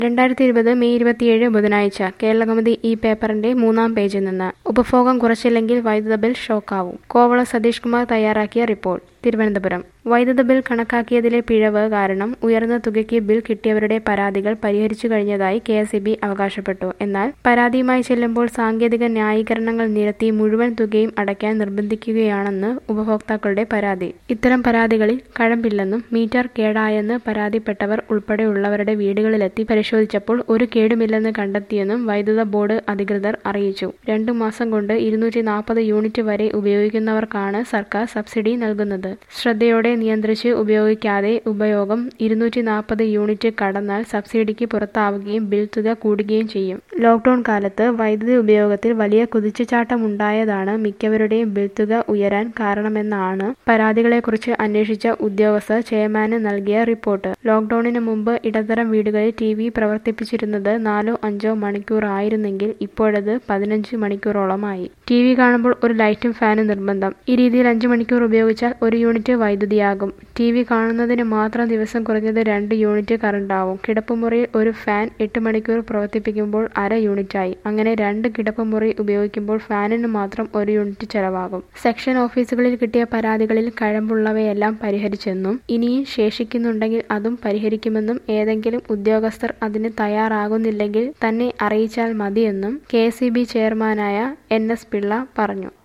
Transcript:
രണ്ടായിരത്തി ഇരുപത് മെയ് ഇരുപത്തിയേഴ് ബുധനാഴ്ച കേരളകൗമുദി ഈ പേപ്പറിന്റെ മൂന്നാം പേജിൽ നിന്ന് ഉപഭോഗം കുറച്ചില്ലെങ്കിൽ വൈദ്യുത ബിൽ ഷോക്കാവും കോവള സതീഷ് കുമാർ തയ്യാറാക്കിയ റിപ്പോർട്ട് തിരുവനന്തപുരം വൈദ്യുത ബിൽ കണക്കാക്കിയതിലെ പിഴവ് കാരണം ഉയർന്ന തുകയ്ക്ക് ബിൽ കിട്ടിയവരുടെ പരാതികൾ പരിഹരിച്ചു കഴിഞ്ഞതായി കെ എസ് അവകാശപ്പെട്ടു എന്നാൽ പരാതിയുമായി ചെല്ലുമ്പോൾ സാങ്കേതിക ന്യായീകരണങ്ങൾ നിരത്തി മുഴുവൻ തുകയും അടയ്ക്കാൻ നിർബന്ധിക്കുകയാണെന്ന് ഉപഭോക്താക്കളുടെ പരാതി ഇത്തരം പരാതികളിൽ കഴമ്പില്ലെന്നും മീറ്റർ കേടായെന്ന് പരാതിപ്പെട്ടവർ ഉൾപ്പെടെയുള്ളവരുടെ വീടുകളിലെത്തി പരിശോധിച്ചപ്പോൾ ഒരു കേടുമില്ലെന്ന് കണ്ടെത്തിയെന്നും വൈദ്യുത ബോർഡ് അധികൃതർ അറിയിച്ചു രണ്ടു മാസം കൊണ്ട് ഇരുന്നൂറ്റി നാൽപ്പത് യൂണിറ്റ് വരെ ഉപയോഗിക്കുന്നവർക്കാണ് സർക്കാർ സബ്സിഡി നൽകുന്നത് ശ്രദ്ധയോടെ നിയന്ത്രിച്ച് ഉപയോഗിക്കാതെ ഉപയോഗം ഇരുന്നൂറ്റി നാൽപ്പത് യൂണിറ്റ് കടന്നാൽ സബ്സിഡിക്ക് പുറത്താവുകയും ബിൽ തുക കൂടുകയും ചെയ്യും ലോക്ഡൌൺ കാലത്ത് വൈദ്യുതി ഉപയോഗത്തിൽ വലിയ കുതിച്ചുചാട്ടമുണ്ടായതാണ് മിക്കവരുടെയും ബിൽ തുക ഉയരാൻ കാരണമെന്നാണ് പരാതികളെക്കുറിച്ച് അന്വേഷിച്ച ഉദ്യോഗസ്ഥർ ചെയർമാന് നൽകിയ റിപ്പോർട്ട് ലോക്ഡൌണിന് മുമ്പ് ഇടത്തരം വീടുകളിൽ ടി വി പ്രവർത്തിപ്പിച്ചിരുന്നത് നാലോ അഞ്ചോ മണിക്കൂർ ആയിരുന്നെങ്കിൽ ഇപ്പോഴത് പതിനഞ്ച് മണിക്കൂറോളമായി ടി വി കാണുമ്പോൾ ഒരു ലൈറ്റും ഫാനും നിർബന്ധം ഈ രീതിയിൽ അഞ്ച് മണിക്കൂർ ഉപയോഗിച്ചാൽ ഒരു യൂണിറ്റ് വൈദ്യുതിയാകും ടി വി കാണുന്നതിന് മാത്രം ദിവസം കുറഞ്ഞത് രണ്ട് യൂണിറ്റ് കറണ്ടാവും കിടപ്പുമുറിയിൽ ഒരു ഫാൻ എട്ട് മണിക്കൂർ പ്രവർത്തിപ്പിക്കുമ്പോൾ അര യൂണിറ്റായി അങ്ങനെ രണ്ട് കിടപ്പുമുറി ഉപയോഗിക്കുമ്പോൾ ഫാനിന് മാത്രം ഒരു യൂണിറ്റ് ചെലവാകും സെക്ഷൻ ഓഫീസുകളിൽ കിട്ടിയ പരാതികളിൽ കഴമ്പുള്ളവയെല്ലാം പരിഹരിച്ചെന്നും ഇനിയും ശേഷിക്കുന്നുണ്ടെങ്കിൽ അതും പരിഹരിക്കുമെന്നും ഏതെങ്കിലും ഉദ്യോഗസ്ഥർ അതിന് തയ്യാറാകുന്നില്ലെങ്കിൽ തന്നെ അറിയിച്ചാൽ മതിയെന്നും കെ ചെയർമാനായ എൻ എസ് പിള്ള പറഞ്ഞു